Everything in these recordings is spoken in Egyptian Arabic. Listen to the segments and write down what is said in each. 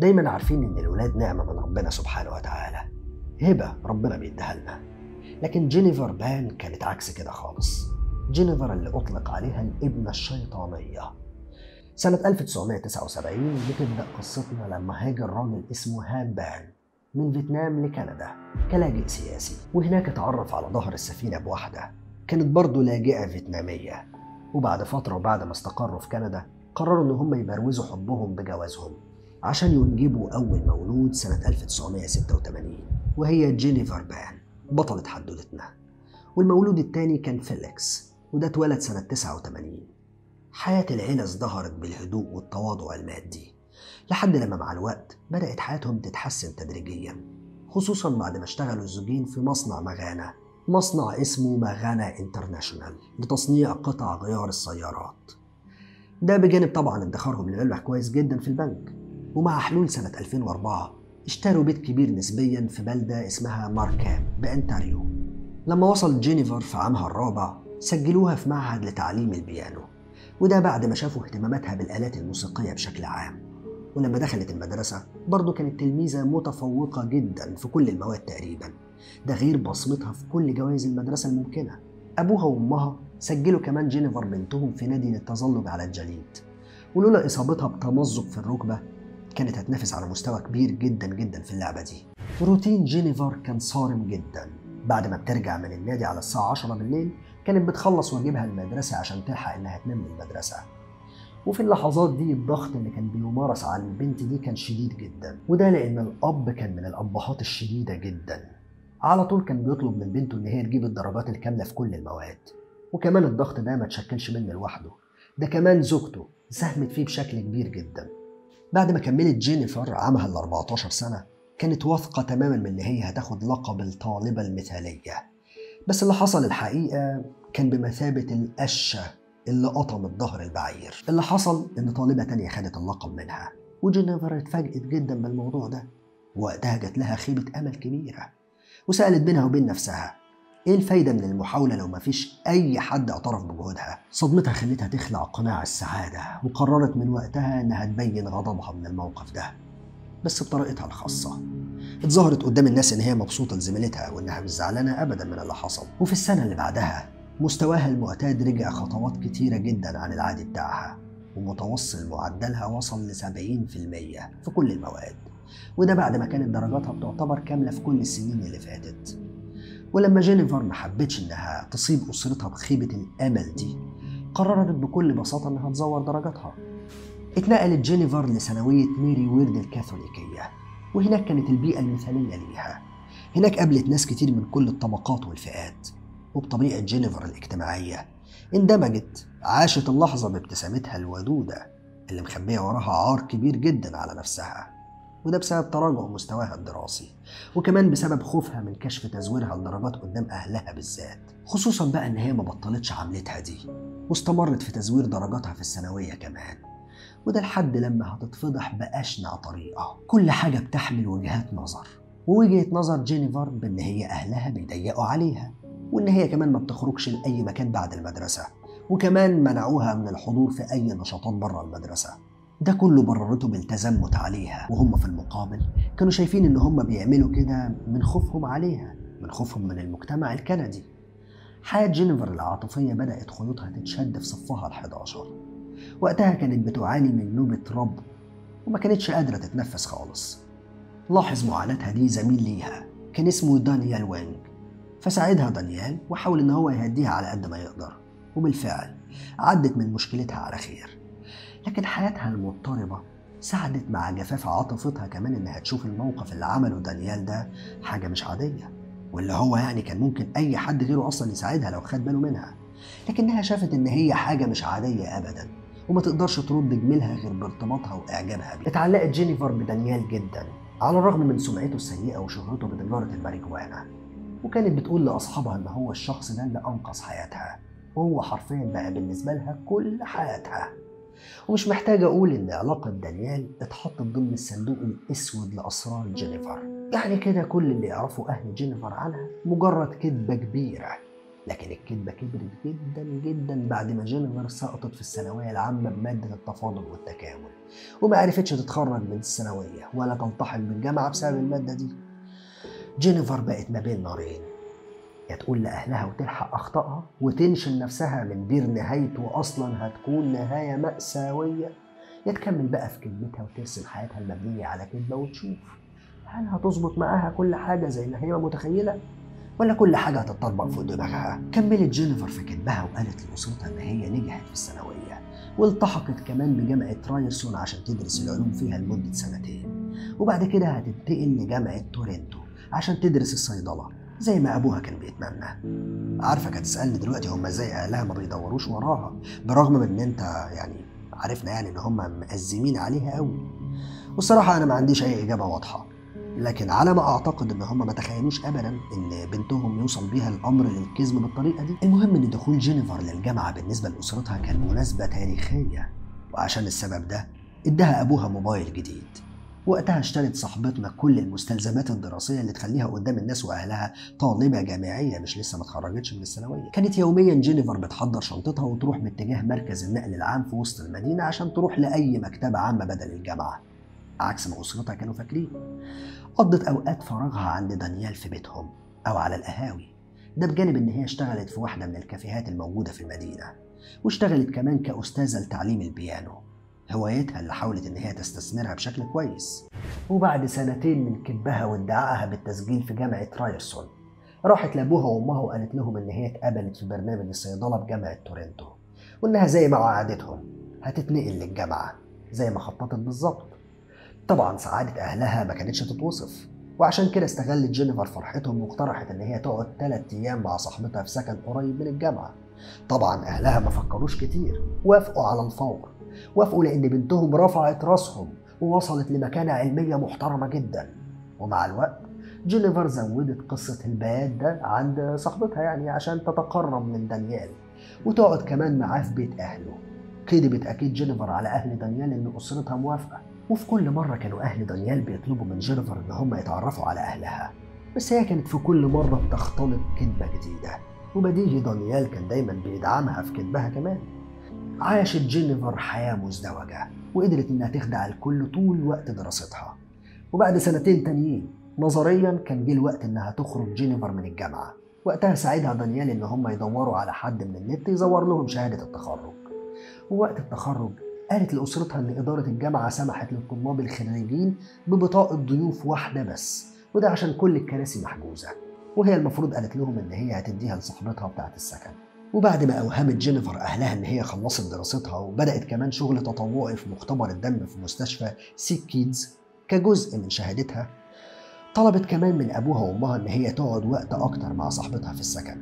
دايما عارفين إن الولاد نعمة من ربنا سبحانه وتعالى هبة ربنا بيديها لنا لكن جينيفر بان كانت عكس كده خالص جينيفر اللي أطلق عليها الابنة الشيطانية سنة 1979 بتبدأ قصتنا لما هاجر راجل اسمه هان بان من فيتنام لكندا كلاجئ سياسي وهناك اتعرف على ظهر السفينة بواحدة كانت برضه لاجئة فيتنامية وبعد فترة وبعد ما استقروا في كندا قرروا إن هم يبروزوا حبهم بجوازهم عشان ينجبوا أول مولود سنة 1986 وهي جينيفر بان بطلة حدوتتنا والمولود التاني كان فيليكس وده اتولد سنة 89 حياة العيلة ازدهرت بالهدوء والتواضع المادي لحد لما مع الوقت بدأت حياتهم تتحسن تدريجيا خصوصا بعد ما اشتغلوا الزوجين في مصنع مغانا مصنع اسمه مغانا انترناشونال لتصنيع قطع غيار السيارات ده بجانب طبعا ادخارهم لمبلغ كويس جدا في البنك ومع حلول سنة 2004 اشتروا بيت كبير نسبيا في بلدة اسمها ماركام بأنتاريو لما وصل جينيفر في عامها الرابع سجلوها في معهد لتعليم البيانو وده بعد ما شافوا اهتماماتها بالآلات الموسيقية بشكل عام ولما دخلت المدرسة برضه كانت تلميذة متفوقة جدا في كل المواد تقريبا ده غير بصمتها في كل جوائز المدرسة الممكنة أبوها وأمها سجلوا كمان جينيفر بنتهم في نادي للتزلج على الجليد ولولا إصابتها بتمزق في الركبة كانت هتنافس على مستوى كبير جدا جدا في اللعبة دي روتين جينيفر كان صارم جدا بعد ما بترجع من النادي على الساعة 10 بالليل كانت بتخلص واجبها المدرسة عشان تلحق إنها تنام من المدرسة وفي اللحظات دي الضغط اللي كان بيمارس على البنت دي كان شديد جدا وده لأن الأب كان من الأبهات الشديدة جدا على طول كان بيطلب من بنته إن هي تجيب الدرجات الكاملة في كل المواد وكمان الضغط ده ما تشكلش منه لوحده ده كمان زوجته ساهمت فيه بشكل كبير جدا بعد ما كملت جينيفر عامها ال 14 سنة كانت واثقة تماما من إن هي هتاخد لقب الطالبة المثالية بس اللي حصل الحقيقة كان بمثابة القشة اللي قطمت ظهر البعير اللي حصل إن طالبة تانية خدت اللقب منها وجينيفر اتفاجئت جدا بالموضوع ده وقتها جات لها خيبة أمل كبيرة وسألت بينها وبين نفسها ايه الفايدة من المحاولة لو مفيش أي حد اعترف بجهودها؟ صدمتها خلتها تخلع قناع السعادة وقررت من وقتها إنها تبين غضبها من الموقف ده بس بطريقتها الخاصة اتظهرت قدام الناس إن هي مبسوطة لزميلتها وإنها مش زعلانة أبدا من اللي حصل وفي السنة اللي بعدها مستواها المعتاد رجع خطوات كتيرة جدا عن العادي بتاعها ومتوسط معدلها وصل ل 70% في كل المواد وده بعد ما كانت درجاتها بتعتبر كاملة في كل السنين اللي فاتت ولما جينيفر ما حبتش انها تصيب اسرتها بخيبه الامل دي قررت بكل بساطه انها تزور درجاتها اتنقلت جينيفر لثانويه ميري ويرد الكاثوليكيه وهناك كانت البيئه المثاليه ليها هناك قابلت ناس كتير من كل الطبقات والفئات وبطبيعه جينيفر الاجتماعيه اندمجت عاشت اللحظه بابتسامتها الودوده اللي مخبيه وراها عار كبير جدا على نفسها وده بسبب تراجع مستواها الدراسي وكمان بسبب خوفها من كشف تزويرها لدرجات قدام أهلها بالذات خصوصا بقى إن هي ما بطلتش عملتها دي واستمرت في تزوير درجاتها في الثانوية كمان وده لحد لما هتتفضح بأشنع طريقة كل حاجة بتحمل وجهات نظر ووجهة نظر جينيفر بإن هي أهلها بيضيقوا عليها وإن هي كمان ما بتخرجش لأي مكان بعد المدرسة وكمان منعوها من الحضور في أي نشاطات بره المدرسة ده كله بررته بالتزمت عليها وهم في المقابل كانوا شايفين ان هم بيعملوا كده من خوفهم عليها من خوفهم من المجتمع الكندي حياة جينيفر العاطفية بدأت خيوطها تتشد في صفها ال11 وقتها كانت بتعاني من نوبة رب وما كانتش قادرة تتنفس خالص لاحظ معاناتها دي زميل ليها كان اسمه دانيال وينج فساعدها دانيال وحاول ان هو يهديها على قد ما يقدر وبالفعل عدت من مشكلتها على خير لكن حياتها المضطربة ساعدت مع جفاف عاطفتها كمان إنها تشوف الموقف اللي عمله دانيال ده حاجة مش عادية واللي هو يعني كان ممكن أي حد غيره أصلا يساعدها لو خد باله منها لكنها شافت إن هي حاجة مش عادية أبدا وما تقدرش ترد جميلها غير بارتباطها وإعجابها بيه اتعلقت جينيفر بدانيال جدا على الرغم من سمعته السيئة وشهرته بتجارة الماريجوانا وكانت بتقول لأصحابها إن هو الشخص ده اللي أنقذ حياتها وهو حرفيا بقى بالنسبة لها كل حياتها ومش محتاج أقول إن علاقة دانيال اتحطت ضمن الصندوق الأسود لأسرار جينيفر يعني كده كل اللي يعرفوا أهل جينيفر عنها مجرد كذبة كبيرة لكن الكذبة كبرت جدا جدا بعد ما جينيفر سقطت في الثانوية العامة بمادة التفاضل والتكامل وما عرفتش تتخرج من الثانوية ولا تلتحق بالجامعة بسبب المادة دي جينيفر بقت ما بين نارين يا تقول لأهلها وتلحق أخطائها وتنشل نفسها من بير نهايته أصلا هتكون نهاية مأساوية يا تكمل بقى في كلمتها وترسم حياتها المبنية على كذبة وتشوف هل هتظبط معاها كل حاجة زي ما هي متخيلة ولا كل حاجة هتطبق فوق دماغها كملت جينيفر في كذبها وقالت لأسرتها إن هي نجحت في الثانوية والتحقت كمان بجامعة رايرسون عشان تدرس العلوم فيها لمدة سنتين وبعد كده هتنتقل لجامعة تورنتو عشان تدرس الصيدلة زي ما أبوها كان بيتمنى عارفك هتسألني دلوقتي هما ازاي أهلها ما بيدوروش وراها برغم من إن أنت يعني عرفنا يعني إن هما مأزمين عليها قوي والصراحة أنا ما عنديش أي إجابة واضحة لكن على ما اعتقد ان هم ما تخيلوش ابدا ان بنتهم يوصل بيها الامر للكذب بالطريقه دي المهم ان دخول جينيفر للجامعه بالنسبه لاسرتها كان مناسبه تاريخيه وعشان السبب ده اداها ابوها موبايل جديد وقتها اشترت صاحبتنا كل المستلزمات الدراسيه اللي تخليها قدام الناس واهلها طالبه جامعيه مش لسه ما اتخرجتش من الثانويه كانت يوميا جينيفر بتحضر شنطتها وتروح باتجاه مركز النقل العام في وسط المدينه عشان تروح لاي مكتبه عامه بدل الجامعه عكس ما اسرتها كانوا فاكرين قضت اوقات فراغها عند دانيال في بيتهم او على القهاوي ده بجانب ان هي اشتغلت في واحده من الكافيهات الموجوده في المدينه واشتغلت كمان كاستاذه لتعليم البيانو هوايتها اللي حاولت ان هي تستثمرها بشكل كويس وبعد سنتين من كذبها وادعائها بالتسجيل في جامعه رايرسون راحت لابوها وامها وقالت لهم ان هي اتقبلت في برنامج الصيدله بجامعه تورنتو وانها زي ما وعدتهم هتتنقل للجامعه زي ما خططت بالظبط طبعا سعادة أهلها ما كانتش تتوصف وعشان كده استغلت جينيفر فرحتهم واقترحت إن هي تقعد ثلاث أيام مع صاحبتها في سكن قريب من الجامعة طبعا أهلها ما فكروش كتير وافقوا على الفور وافقوا لأن بنتهم رفعت راسهم ووصلت لمكانة علمية محترمة جدا ومع الوقت جينيفر زودت قصة البيات ده عند صاحبتها يعني عشان تتقرب من دانيال وتقعد كمان معاه في بيت أهله كدبت أكيد جينيفر على أهل دانيال إن أسرتها موافقة وفي كل مرة كانوا أهل دانيال بيطلبوا من جينيفر إن هم يتعرفوا على أهلها بس هي كانت في كل مرة بتختلط كذبة جديدة وبديهي دانيال كان دايما بيدعمها في كذبها كمان عاشت جينيفر حياة مزدوجة وقدرت إنها تخدع الكل طول وقت دراستها وبعد سنتين تانيين نظريا كان جه الوقت إنها تخرج جينيفر من الجامعة وقتها ساعدها دانيال إن هم يدوروا على حد من النت يزور لهم شهادة التخرج ووقت التخرج قالت لأسرتها إن إدارة الجامعة سمحت للطلاب الخريجين ببطاقة ضيوف واحدة بس وده عشان كل الكراسي محجوزة وهي المفروض قالت لهم إن هي هتديها لصاحبتها بتاعة السكن وبعد ما أوهمت جينيفر أهلها إن هي خلصت دراستها وبدأت كمان شغل تطوعي في مختبر الدم في مستشفى سيك كيدز كجزء من شهادتها طلبت كمان من أبوها وأمها إن هي تقعد وقت أكتر مع صاحبتها في السكن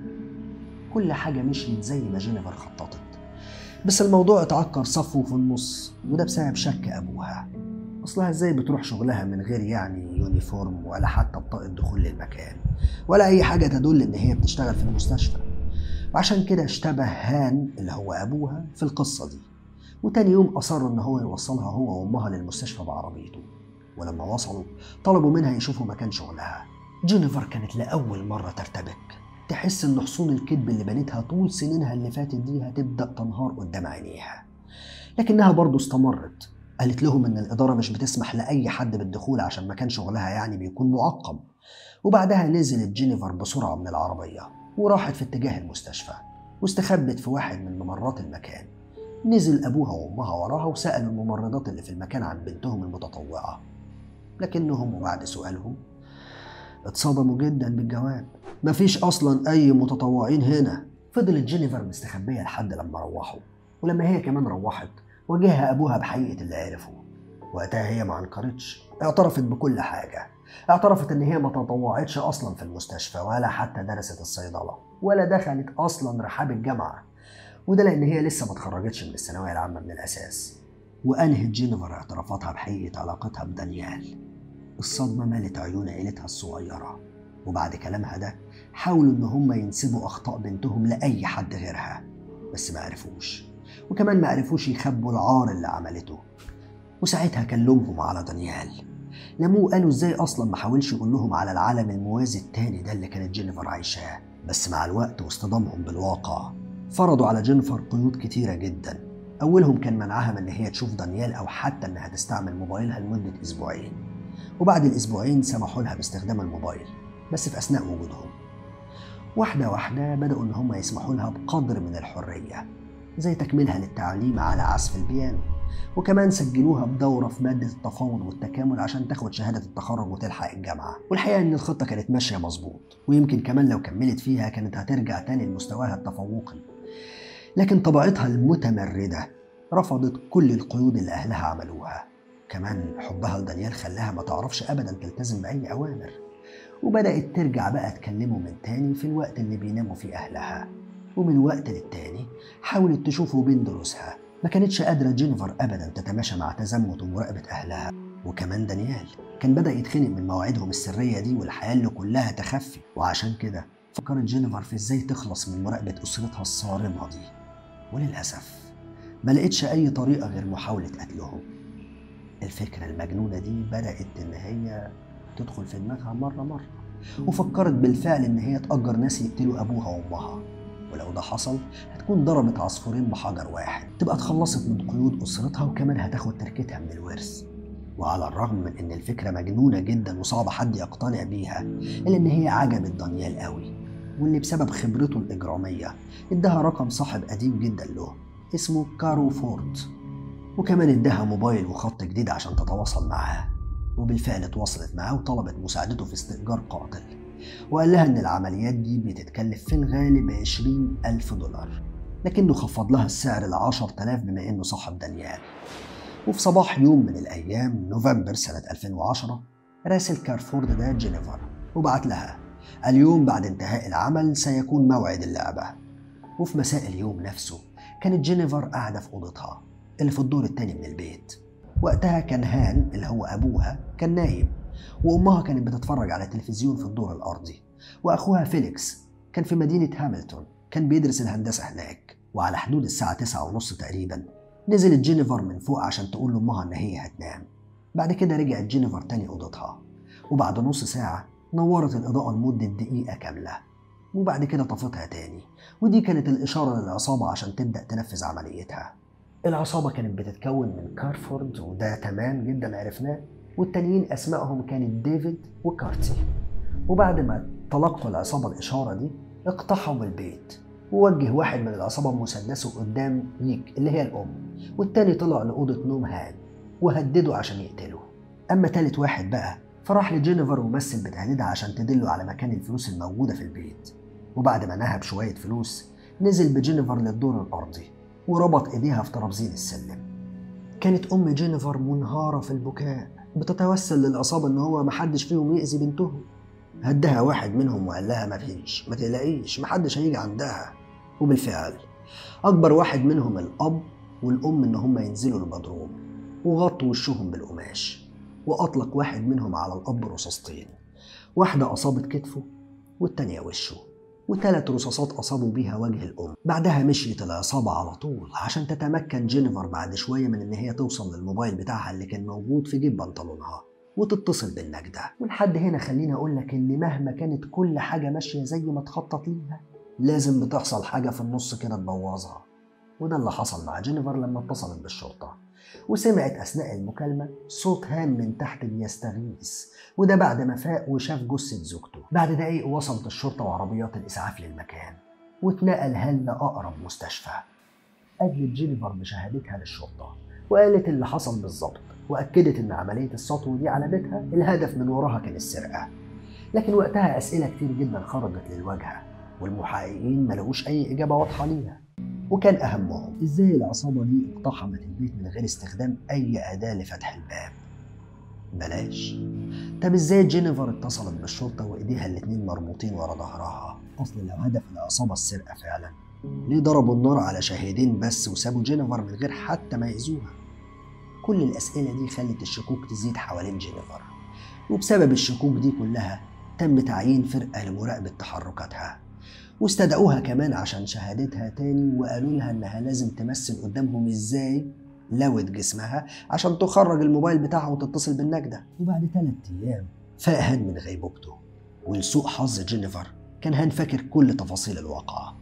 كل حاجة مشيت زي ما جينيفر خططت بس الموضوع اتعكر صفو في النص وده بسبب شك أبوها أصلها إزاي بتروح شغلها من غير يعني يونيفورم ولا حتى بطاقة دخول للمكان ولا أي حاجة تدل إن هي بتشتغل في المستشفى وعشان كده اشتبه هان اللي هو أبوها في القصة دي وتاني يوم أصر إن هو يوصلها هو وأمها للمستشفى بعربيته ولما وصلوا طلبوا منها يشوفوا مكان شغلها جينيفر كانت لأول مرة ترتبك تحس إن حصون الكذب اللي بنتها طول سنينها اللي فاتت دي هتبدأ تنهار قدام عينيها لكنها برضه استمرت قالت لهم إن الإدارة مش بتسمح لأي حد بالدخول عشان مكان شغلها يعني بيكون معقم وبعدها نزلت جينيفر بسرعة من العربية وراحت في اتجاه المستشفى واستخبت في واحد من ممرات المكان نزل أبوها وأمها وراها وسألوا الممرضات اللي في المكان عن بنتهم المتطوعة لكنهم وبعد سؤالهم اتصدموا جدا بالجواب مفيش أصلا أي متطوعين هنا فضلت جينيفر مستخبية لحد لما روحوا ولما هي كمان روحت واجهها أبوها بحقيقة اللي عرفه وقتها هي ما انكرتش اعترفت بكل حاجة اعترفت ان هي ما تطوعتش اصلا في المستشفى ولا حتى درست الصيدلة ولا دخلت اصلا رحاب الجامعة وده لان هي لسه ما اتخرجتش من الثانوية العامة من الاساس وانهت جينيفر اعترافاتها بحقيقة علاقتها بدانيال الصدمة مالت عيون عيلتها الصغيرة وبعد كلامها ده حاولوا ان هم ينسبوا اخطاء بنتهم لاي حد غيرها بس ما عرفوش وكمان ما عرفوش يخبوا العار اللي عملته وساعتها كلمهم على دانيال لموه قالوا ازاي اصلا ما حاولش يقول لهم على العالم الموازي التاني ده اللي كانت جينيفر عايشاه بس مع الوقت واصطدامهم بالواقع فرضوا على جينيفر قيود كتيرة جدا أولهم كان منعها من إن هي تشوف دانيال أو حتى إنها تستعمل موبايلها لمدة أسبوعين وبعد الأسبوعين سمحوا لها باستخدام الموبايل بس في أثناء وجودهم واحدة واحدة بدأوا إن هم يسمحوا لها بقدر من الحرية زي تكميلها للتعليم على عزف البيانو وكمان سجلوها بدورة في مادة التفاوض والتكامل عشان تاخد شهادة التخرج وتلحق الجامعة والحقيقة إن الخطة كانت ماشية مظبوط ويمكن كمان لو كملت فيها كانت هترجع تاني لمستواها التفوقي لكن طبيعتها المتمردة رفضت كل القيود اللي أهلها عملوها كمان حبها لدانيال خلاها ما تعرفش أبدا تلتزم بأي أوامر وبدأت ترجع بقى تكلمه من تاني في الوقت اللي بيناموا فيه أهلها ومن وقت للتاني حاولت تشوفه بين دروسها ما كانتش قادرة جينيفر أبدا تتماشى مع تزمت ومراقبة أهلها وكمان دانيال كان بدأ يتخنق من مواعيدهم السرية دي والحياة اللي كلها تخفي وعشان كده فكرت جينيفر في ازاي تخلص من مراقبة أسرتها الصارمة دي وللأسف ما لقيتش أي طريقة غير محاولة قتلهم الفكرة المجنونة دي بدأت إن هي تدخل في دماغها مرة مرة وفكرت بالفعل إن هي تأجر ناس يقتلوا أبوها وأمها ولو ده حصل هتكون ضربت عصفورين بحجر واحد تبقى اتخلصت من قيود أسرتها وكمان هتاخد تركتها من الورث وعلى الرغم من إن الفكرة مجنونة جدا وصعب حد يقتنع بيها إلا إن هي عجبت دانيال قوي واللي بسبب خبرته الإجرامية اداها رقم صاحب قديم جدا له اسمه كارو فورت وكمان اداها موبايل وخط جديد عشان تتواصل معاه وبالفعل تواصلت معاه وطلبت مساعدته في استئجار قاتل وقال لها إن العمليات دي بتتكلف في الغالب 20 ألف دولار لكنه خفض لها السعر ل 10000 بما إنه صاحب دانيال وفي صباح يوم من الأيام نوفمبر سنة 2010 راسل كارفورد ده جينيفر وبعت لها اليوم بعد انتهاء العمل سيكون موعد اللعبة وفي مساء اليوم نفسه كانت جينيفر قاعدة في أوضتها اللي في الدور التاني من البيت وقتها كان هان اللي هو أبوها كان نايم وأمها كانت بتتفرج على تلفزيون في الدور الأرضي وأخوها فيليكس كان في مدينة هاملتون كان بيدرس الهندسة هناك وعلى حدود الساعة تسعة ونص تقريبا نزلت جينيفر من فوق عشان تقول لأمها إن هي هتنام بعد كده رجعت جينيفر تاني أوضتها وبعد نص ساعة نورت الإضاءة لمدة دقيقة كاملة وبعد كده طفتها تاني ودي كانت الإشارة للعصابة عشان تبدأ تنفذ عمليتها العصابة كانت بتتكون من كارفورد وده تمام جدا عرفناه والتانيين أسمائهم كانت ديفيد وكارتي وبعد ما تلقوا العصابة الإشارة دي اقتحموا البيت ووجه واحد من العصابة مسدسه قدام ييك اللي هي الأم والتاني طلع لأوضة نوم هان وهدده عشان يقتله أما تالت واحد بقى فراح لجينيفر ومثل بتهديدها عشان تدله على مكان الفلوس الموجودة في البيت وبعد ما نهب شوية فلوس نزل بجينيفر للدور الأرضي وربط إيديها في ترابزين السلم كانت أم جينيفر منهارة في البكاء بتتوسل للعصابة إن هو محدش فيهم يأذي بنتهم هدها واحد منهم وقال لها مفيش ما تقلقيش محدش هيجي عندها وبالفعل أكبر واحد منهم الأب والأم إن هم ينزلوا البدروم وغطوا وشهم بالقماش وأطلق واحد منهم على الأب رصاصتين واحدة أصابت كتفه والتانية وشه وثلاث رصاصات أصابوا بيها وجه الأم بعدها مشيت العصابة على طول عشان تتمكن جينيفر بعد شوية من إن هي توصل للموبايل بتاعها اللي كان موجود في جيب بنطلونها وتتصل بالنجدة ولحد هنا خليني أقول لك إن مهما كانت كل حاجة ماشية زي ما تخطط ليها لازم بتحصل حاجة في النص كده تبوظها وده اللي حصل مع جينيفر لما اتصلت بالشرطة وسمعت أثناء المكالمة صوت هام من تحت بيستغيث وده بعد ما فاق وشاف جثة زوجته بعد دقايق وصلت الشرطة وعربيات الإسعاف للمكان واتنقل هان لأقرب مستشفى أدلت جينيفر بشهادتها للشرطة وقالت اللي حصل بالظبط وأكدت إن عملية السطو دي على بيتها الهدف من وراها كان السرقة لكن وقتها أسئلة كتير جدا خرجت للواجهة والمحققين ما لقوش أي إجابة واضحة ليها وكان أهمهم إزاي العصابة دي اقتحمت البيت من غير استخدام أي أداة لفتح الباب بلاش طب إزاي جينيفر اتصلت بالشرطة وإيديها الاتنين مربوطين ورا ظهرها أصل لو هدف العصابة السرقة فعلا ليه ضربوا النار على شاهدين بس وسابوا جينيفر من غير حتى ما يأذوها كل الأسئلة دي خلت الشكوك تزيد حوالين جينيفر وبسبب الشكوك دي كلها تم تعيين فرقة لمراقبة تحركاتها واستدعوها كمان عشان شهادتها تاني وقالوا لها انها لازم تمثل قدامهم ازاي لوت جسمها عشان تخرج الموبايل بتاعها وتتصل بالنجدة وبعد ثلاث ايام فاق هان من غيبوبته ولسوء حظ جينيفر كان هان فاكر كل تفاصيل الواقعة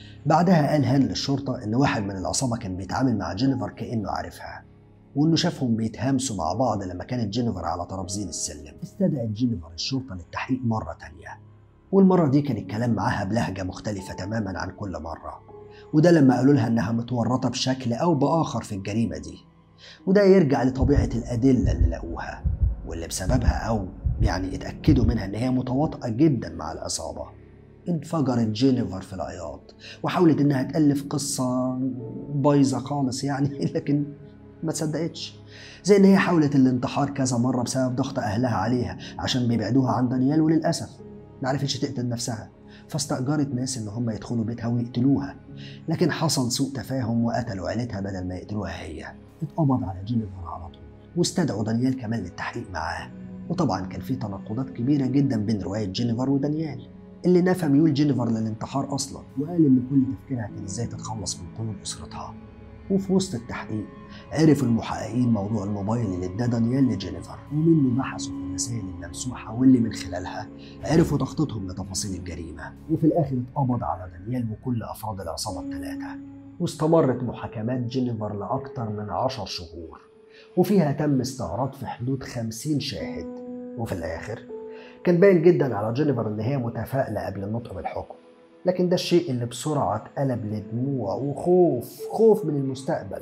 بعدها قال هان للشرطة إن واحد من العصابة كان بيتعامل مع جينيفر كأنه عارفها وإنه شافهم بيتهامسوا مع بعض لما كانت جينيفر على ترابزين السلم استدعت جينيفر الشرطة للتحقيق مرة تانية والمرة دي كان الكلام معاها بلهجة مختلفة تماما عن كل مرة وده لما قالوا لها إنها متورطة بشكل أو بآخر في الجريمة دي وده يرجع لطبيعة الأدلة اللي لقوها واللي بسببها أو يعني اتأكدوا منها إن هي متواطئة جدا مع العصابة انفجرت جينيفر في العياط وحاولت إنها تألف قصة بايظة خالص يعني لكن ما تصدقتش زي إن هي حاولت الانتحار كذا مرة بسبب ضغط أهلها عليها عشان بيبعدوها عن دانيال وللأسف ما عرفتش تقتل نفسها فاستأجرت ناس إن هم يدخلوا بيتها ويقتلوها لكن حصل سوء تفاهم وقتلوا عيلتها بدل ما يقتلوها هي اتقبض على جينيفر على طول واستدعوا دانيال كمان للتحقيق معاه وطبعا كان في تناقضات كبيرة جدا بين رواية جينيفر ودانيال اللي نفى ميول جينيفر للانتحار أصلا وقال إن كل تفكيرها كان إزاي تتخلص من قيود أسرتها وفي وسط التحقيق عرف المحققين موضوع الموبايل اللي اداه دانيال لجينيفر ومنه بحثوا في الرسائل الممسوحة واللي من خلالها عرفوا تخطيطهم لتفاصيل الجريمة وفي الآخر اتقبض على دانيال وكل أفراد العصابة الثلاثة واستمرت محاكمات جينيفر لأكثر من عشر شهور وفيها تم استعراض في حدود خمسين شاهد وفي الآخر كان باين جدا على جينيفر إن هي متفائلة قبل النطق بالحكم لكن ده الشيء اللي بسرعة اتقلب لدموع وخوف خوف من المستقبل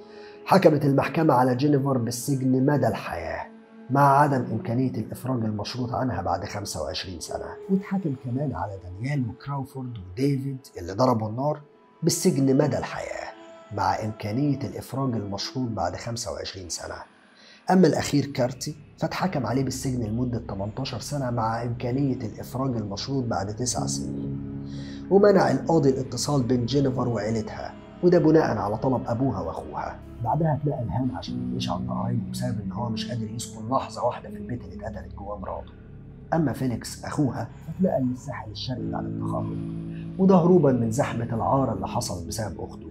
حكمت المحكمة على جينيفر بالسجن مدى الحياة مع عدم إمكانية الإفراج المشروط عنها بعد 25 سنة واتحكم كمان على دانيال وكراوفورد وديفيد اللي ضربوا النار بالسجن مدى الحياة مع إمكانية الإفراج المشروط بعد 25 سنة أما الأخير كارتي فاتحكم عليه بالسجن لمدة 18 سنة مع إمكانية الإفراج المشروط بعد 9 سنين ومنع القاضي الاتصال بين جينيفر وعيلتها وده بناء على طلب أبوها وأخوها بعدها اتنقل هان عشان يعيش عند قرايبه بسبب إن هو مش قادر يسكن لحظة واحدة في البيت اللي اتقتلت جواه مراته أما فيليكس أخوها فاتنقل للساحل الشرقي بعد التخرج وده هروبا من زحمة العار اللي حصل بسبب أخته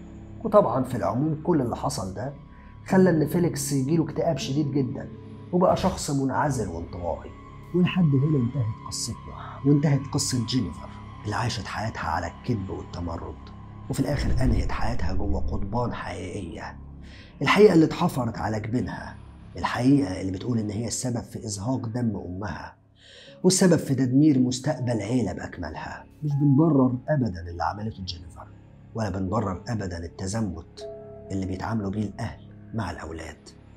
وطبعا في العموم كل اللي حصل ده خلى إن فيليكس يجيله اكتئاب شديد جدا وبقى شخص منعزل وانطوائي ولحد هنا انتهت قصتنا وانتهت قصة جينيفر اللي عاشت حياتها على الكذب والتمرد وفي الآخر أنهت حياتها جوه قضبان حقيقية الحقيقة اللي اتحفرت على جبينها الحقيقة اللي بتقول إن هي السبب في إزهاق دم أمها والسبب في تدمير مستقبل عيلة بأكملها مش بنبرر أبدا اللي عملته جينيفر ولا بنبرر أبدا التزمت اللي بيتعاملوا بيه الأهل مع الأولاد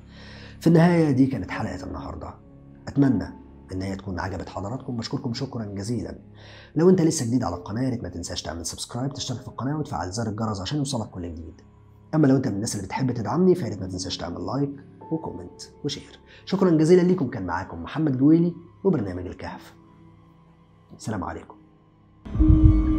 في النهاية دي كانت حلقة النهاردة أتمنى إن هي تكون عجبت حضراتكم بشكركم شكرا جزيلا لو أنت لسه جديد على القناة يا ريت ما تنساش تعمل سبسكرايب تشترك في القناة وتفعل زر الجرس عشان يوصلك كل جديد أما لو أنت من الناس اللي بتحب تدعمني فيا ريت ما تنساش تعمل لايك وكومنت وشير شكرا جزيلا ليكم كان معاكم محمد جويلي وبرنامج الكهف السلام عليكم